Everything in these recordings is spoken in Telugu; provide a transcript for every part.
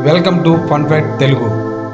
welcome to fun fact Telugu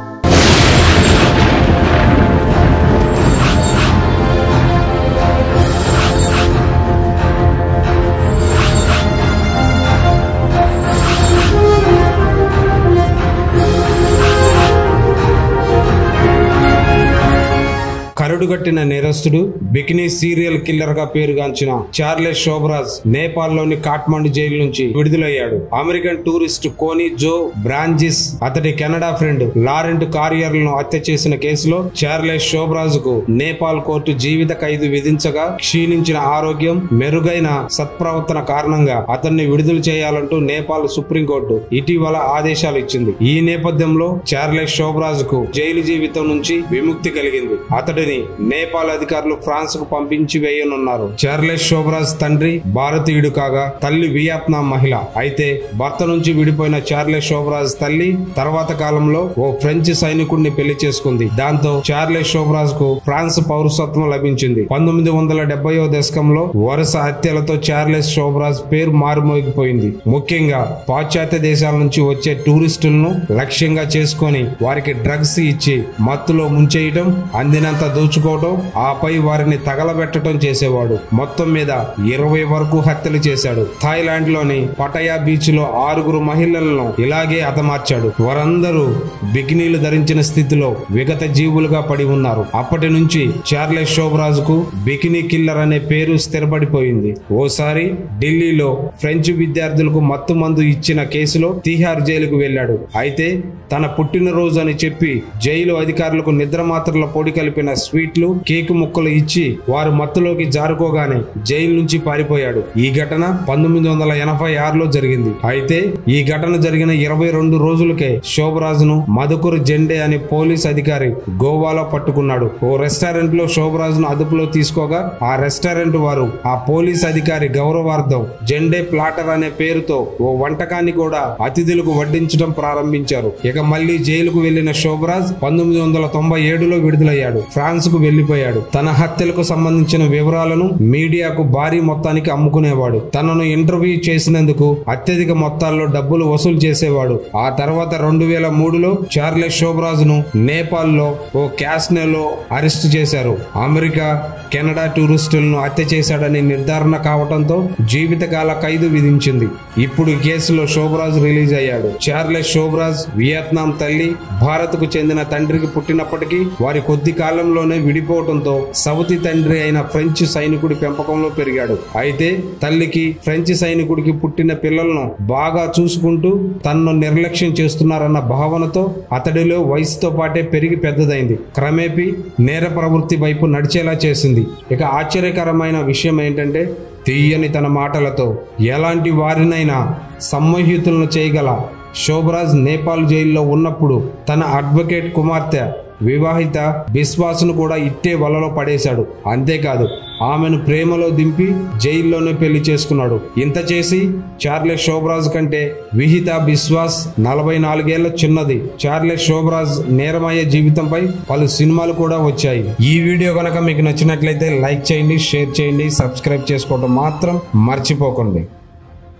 కరుడుగట్టిన నేరస్తుడు బికినీ సీరియల్ కిల్లర్ గా పేరుగాంచిన చార్లెస్ శోభరాజ్ నేపాల్ లోని కాట్మండు జైలు నుంచి విడుదలయ్యాడు అమెరికన్ టూరిస్ట్ కోనీ జో బ్రాంజిస్ అతడి కెనడా ఫ్రెండ్ లారెంట్ కార్యర్లను హత్య చేసిన కేసులో చార్లెస్ శోభరాజ్ కు నేపాల్ కోర్టు జీవిత ఖైదు విధించగా క్షీణించిన ఆరోగ్యం మెరుగైన సత్ప్రవర్తన కారణంగా అతన్ని విడుదల చేయాలంటూ నేపాల్ సుప్రీంకోర్టు ఇటీవల ఆదేశాలు ఇచ్చింది ఈ నేపథ్యంలో చార్లెస్ శోభరాజ్ కు జైలు జీవితం నుంచి విముక్తి కలిగింది అతడిని నేపాల్ అధికారులు ఫ్రాన్స్ కు పంపించి వేయనున్నారు చార్లెస్ శోభరాజ్ తండ్రి భారతీయుడు కాగా తల్లి వియత్నాం మహిళ అయితే భర్త నుంచి విడిపోయిన చార్లెస్ శోభరాజ్ తల్లి తర్వాత కాలంలో ఓ ఫ్రెంచ్ సైనికుడిని పెళ్లి చేసుకుంది దాంతో చార్లెస్ శోభరాజ్ కు ఫ్రాన్స్ పౌరసత్వం లభించింది పంతొమ్మిది వందల డెబ్బైవ దశకంలో వరుస హత్యలతో చార్లెస్ శోభరాజ్ పేరు మారుమోగిపోయింది ముఖ్యంగా పాశ్చాత్య దేశాల నుంచి వచ్చే టూరిస్టులను లక్ష్యంగా చేసుకొని వారికి డ్రగ్స్ ఇచ్చి మత్తులో ముంచేయటం అందినంత దోచుకోవటం ఆపై వారిని తగలబెట్టడం చేసేవాడు మొత్తం మీద ఇరవై వరకు హత్యలు చేశాడు థాయిలాండ్ లోని పటయా బీచ్ లో ఆరుగురు మహిళలను ఇలాగే హతమార్చాడు వారందరూ బికినీలు ధరించిన స్థితిలో విగత జీవులుగా పడి ఉన్నారు అప్పటి నుంచి చార్లెస్ శోభరాజు కు బికినీ కిల్లర్ అనే పేరు స్థిరపడిపోయింది ఓసారి ఢిల్లీలో ఫ్రెంచ్ విద్యార్థులకు మత్తు మందు ఇచ్చిన కేసులో తీహార్ జైలుకు వెళ్లాడు అయితే తన పుట్టినరోజు అని చెప్పి జైలు అధికారులకు నిద్ర మాత్రల పొడి కలిపిన స్వీట్లు కేకు ముక్కలు ఇచ్చి వారు మత్తులోకి జారుకోగానే జైలు నుంచి పారిపోయాడు ఈ ఘటన పంతొమ్మిది వందల ఎనభై ఆరులో జరిగింది అయితే ఈ ఘటన జరిగిన ఇరవై రెండు రోజులకే శోభరాజును మధుకురు జెండే అనే పోలీస్ అధికారి గోవాలో పట్టుకున్నాడు ఓ రెస్టారెంట్ లో శోభరాజును అదుపులో తీసుకోగా ఆ రెస్టారెంట్ వారు ఆ పోలీస్ అధికారి గౌరవార్థం జెండే ప్లాటర్ అనే పేరుతో ఓ వంటకాన్ని కూడా అతిథులకు వడ్డించడం ప్రారంభించారు ఇక మళ్ళీ జైలుకు వెళ్లిన శోభరాజ్ పంతొమ్మిది వందల తొంభై ఏడులో విడుదలయ్యాడు ఫ్రాన్స్ కు వెళ్లిపోయాడు తన హత్యలకు సంబంధించిన వివరాలను మీడియాకు భారీ మొత్తానికి అమ్ముకునేవాడు తనను ఇంటర్వ్యూ చేసినందుకు అత్యధిక మొత్తాల్లో డబ్బులు వసూలు చేసేవాడు ఆ తర్వాత రెండు వేల మూడులో చార్లెస్ శోభరాజ్ ను నేపాల్ లో ఓ క్యాస్నేలో అరెస్ట్ చేశారు అమెరికా కెనడా టూరిస్టులను హత్య చేశాడని నిర్ధారణ కావడంతో జీవితకాల ఖైదు విధించింది ఇప్పుడు ఈ కేసులో శోభరాజ్ రిలీజ్ అయ్యాడు చార్లెస్ శోభరాజ్ వియత్నాం తల్లి భారత్ కు చెందిన తండ్రికి పుట్టినప్పటికీ వారి కొద్ది కాలంలోనే విడిపోవడంతో సవతి తండ్రి అయిన ఫ్రెంచ్ సైనికుడి పెంపకంలో పెరిగాడు అయితే తల్లికి ఫ్రెంచ్ సైనికుడికి పుట్టిన పిల్లలను బాగా చూసుకుంటూ తనను నిర్లక్ష్యం చేస్తున్నారన్న భావనతో అతడిలో వయసుతో పాటే పెరిగి పెద్దదైంది క్రమేపీ నేర ప్రవృత్తి వైపు నడిచేలా చేసింది ఇక ఆశ్చర్యకరమైన విషయం ఏంటంటే తీయని తన మాటలతో ఎలాంటి వారినైనా సమ్మోహితులను చేయగల శోభరాజ్ నేపాల్ జైల్లో ఉన్నప్పుడు తన అడ్వకేట్ కుమార్తె వివాహిత బిశ్వాసును కూడా ఇట్టే వలలో పడేశాడు అంతేకాదు ఆమెను ప్రేమలో దింపి జైల్లోనే పెళ్లి చేసుకున్నాడు ఇంత చేసి చార్లెస్ శోభరాజ్ కంటే విహిత బిశ్వాస్ నలభై నాలుగేళ్ల చిన్నది చార్లెస్ శోభరాజ్ నేరమయ్యే జీవితంపై పలు సినిమాలు కూడా వచ్చాయి ఈ వీడియో కనుక మీకు నచ్చినట్లయితే లైక్ చేయండి షేర్ చేయండి సబ్స్క్రైబ్ చేసుకోవడం మాత్రం మర్చిపోకండి